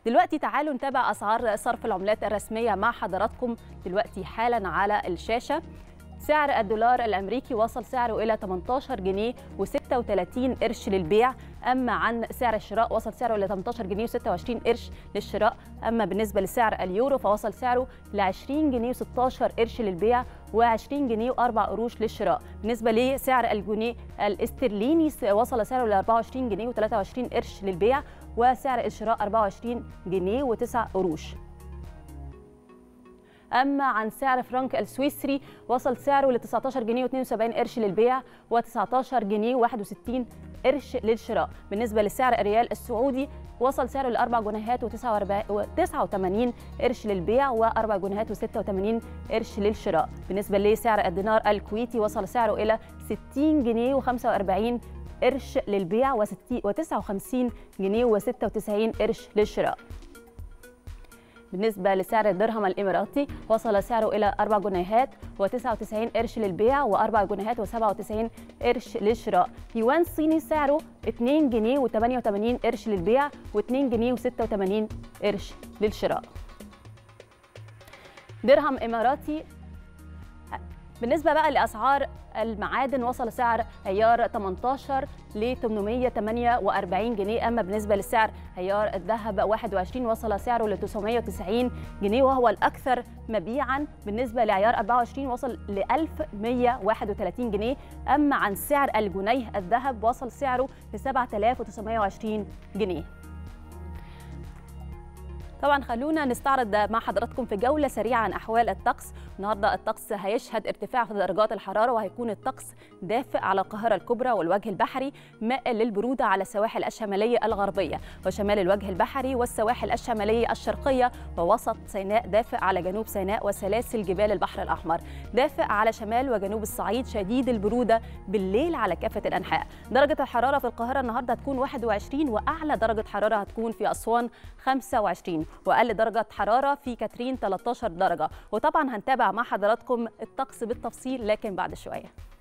دلوقتي تعالوا نتابع اسعار صرف العملات الرسميه مع حضراتكم دلوقتي حالا على الشاشه سعر الدولار الامريكي وصل سعره الى 18 جنيه و36 قرش للبيع اما عن سعر الشراء وصل سعره الى 18 جنيه و26 قرش للشراء اما بالنسبه لسعر اليورو فوصل سعره ل 20 جنيه و16 قرش للبيع و20 جنيه و4 قروش للشراء بالنسبه لسعر الجنيه الاسترليني وصل سعره ل 24 جنيه و23 قرش للبيع وسعر الشراء 24 جنيه و9 قروش اما عن سعر فرنك السويسري وصل سعره ل 19 جنيه و72 قرش للبيع و19 جنيه و61 قرش للشراء بالنسبه لسعر الريال السعودي وصل سعره لأربع جنيهات و89 قرش للبيع وأربع جنيهات و86 قرش للشراء بالنسبة لسعر الدينار الكويتي وصل سعره إلى 60 جنيه و45 قرش للبيع و59 جنيه و96 قرش للشراء بالنسبة لسعر الدرهم الإماراتي وصل سعره إلى 4 جنيهات و99 قرش للبيع و4 جنيهات و97 قرش للشراء يوان صيني سعره 2 جنيه و88 قرش للبيع و2 جنيه و86 قرش للشراء درهم إماراتي بالنسبة بقى لأسعار المعادن وصل سعر عيار 18 ل 848 جنيه أما بالنسبة لسعر عيار الذهب 21 وصل سعره ل 990 جنيه وهو الأكثر مبيعا بالنسبة لعيار 24 وصل ل 1131 جنيه أما عن سعر الجنيه الذهب وصل سعره ل 7920 جنيه طبعا خلونا نستعرض مع حضراتكم في جولة سريعة عن أحوال الطقس النهاردة الطقس هيشهد ارتفاع في درجات الحرارة وهيكون الطقس دافئ على القاهرة الكبرى والوجه البحري مائل للبرودة على السواحل الشمالية الغربية وشمال الوجه البحري والسواحل الشمالية الشرقية ووسط سيناء دافئ على جنوب سيناء وسلاسل جبال البحر الأحمر دافئ على شمال وجنوب الصعيد شديد البرودة بالليل على كافة الأنحاء درجة الحرارة في القاهرة النهاردة هتكون 21 وأعلى درجة حرارة هتكون في أسوان 25 واقل درجه حراره في كاترين 13 درجه وطبعا هنتابع مع حضراتكم الطقس بالتفصيل لكن بعد شويه